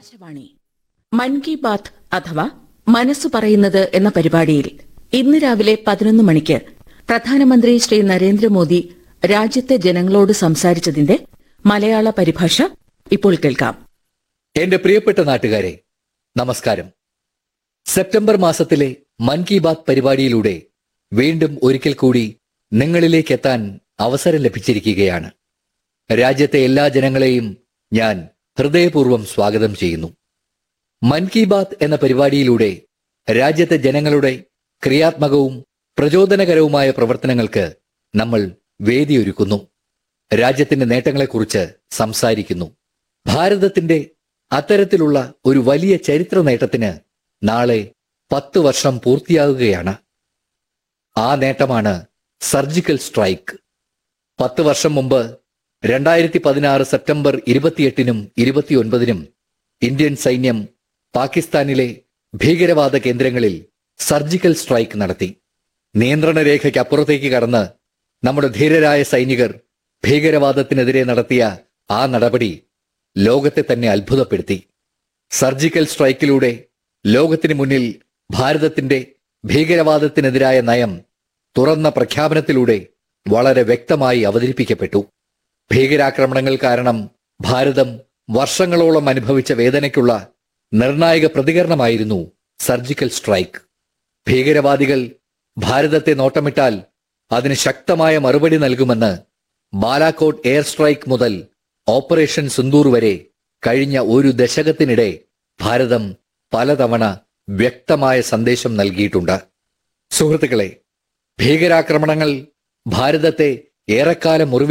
ആകാശവാണി മൻ കി ബാത്ത് അഥവാ മനസ്സു പറയുന്നത് എന്ന പരിപാടിയിൽ ഇന്ന് രാവിലെ പതിനൊന്ന് മണിക്ക് പ്രധാനമന്ത്രി ശ്രീ നരേന്ദ്രമോദി രാജ്യത്തെ ജനങ്ങളോട് സംസാരിച്ചതിന്റെ മലയാള പരിഭാഷ ഇപ്പോൾ കേൾക്കാം എന്റെ പ്രിയപ്പെട്ട നാട്ടുകാരെ നമസ്കാരം സെപ്റ്റംബർ മാസത്തിലെ മൻ കി ബാത്ത് പരിപാടിയിലൂടെ വീണ്ടും ഒരിക്കൽ കൂടി നിങ്ങളിലേക്ക് എത്താൻ അവസരം ലഭിച്ചിരിക്കുകയാണ് രാജ്യത്തെ എല്ലാ ജനങ്ങളെയും ഞാൻ ഹൃദയപൂർവ്വം സ്വാഗതം ചെയ്യുന്നു മൻ കി ബാത്ത് എന്ന പരിപാടിയിലൂടെ രാജ്യത്തെ ജനങ്ങളുടെ ക്രിയാത്മകവും പ്രചോദനകരവുമായ പ്രവർത്തനങ്ങൾക്ക് നമ്മൾ വേദിയൊരുക്കുന്നു രാജ്യത്തിന്റെ നേട്ടങ്ങളെക്കുറിച്ച് സംസാരിക്കുന്നു ഭാരതത്തിന്റെ അത്തരത്തിലുള്ള ഒരു വലിയ ചരിത്ര നേട്ടത്തിന് നാളെ പത്ത് വർഷം പൂർത്തിയാകുകയാണ് ആ നേട്ടമാണ് സർജിക്കൽ സ്ട്രൈക്ക് പത്ത് വർഷം മുമ്പ് രണ്ടായിരത്തി പതിനാറ് സെപ്റ്റംബർ ഇരുപത്തിയെട്ടിനും ഇരുപത്തിയൊൻപതിനും ഇന്ത്യൻ സൈന്യം പാകിസ്ഥാനിലെ ഭീകരവാദ കേന്ദ്രങ്ങളിൽ സർജിക്കൽ സ്ട്രൈക്ക് നടത്തി നിയന്ത്രണ രേഖയ്ക്ക് അപ്പുറത്തേക്ക് കടന്ന് നമ്മുടെ ധീരരായ സൈനികർ ഭീകരവാദത്തിനെതിരെ നടത്തിയ ആ നടപടി ലോകത്തെ തന്നെ അത്ഭുതപ്പെടുത്തി സർജിക്കൽ സ്ട്രൈക്കിലൂടെ ലോകത്തിന് മുന്നിൽ ഭാരതത്തിന്റെ ഭീകരവാദത്തിനെതിരായ നയം തുറന്ന പ്രഖ്യാപനത്തിലൂടെ വളരെ വ്യക്തമായി അവതരിപ്പിക്കപ്പെട്ടു ഭീകരാക്രമണങ്ങൾ കാരണം ഭാരതം വർഷങ്ങളോളം അനുഭവിച്ച വേദനയ്ക്കുള്ള നിർണായക പ്രതികരണമായിരുന്നു സർജിക്കൽ സ്ട്രൈക്ക് ഭീകരവാദികൾ ഭാരതത്തെ നോട്ടമിട്ടാൽ അതിന് ശക്തമായ മറുപടി നൽകുമെന്ന് ബാലാക്കോട്ട് എയർ സ്ട്രൈക്ക് മുതൽ ഓപ്പറേഷൻ സിന്ദൂർ വരെ കഴിഞ്ഞ ഒരു ദശകത്തിനിടെ ഭാരതം പലതവണ വ്യക്തമായ സന്ദേശം നൽകിയിട്ടുണ്ട് സുഹൃത്തുക്കളെ ഭീകരാക്രമണങ്ങൾ ഭാരതത്തെ ഏറെക്കാലം മുറിവേൽപ്പിച്ചു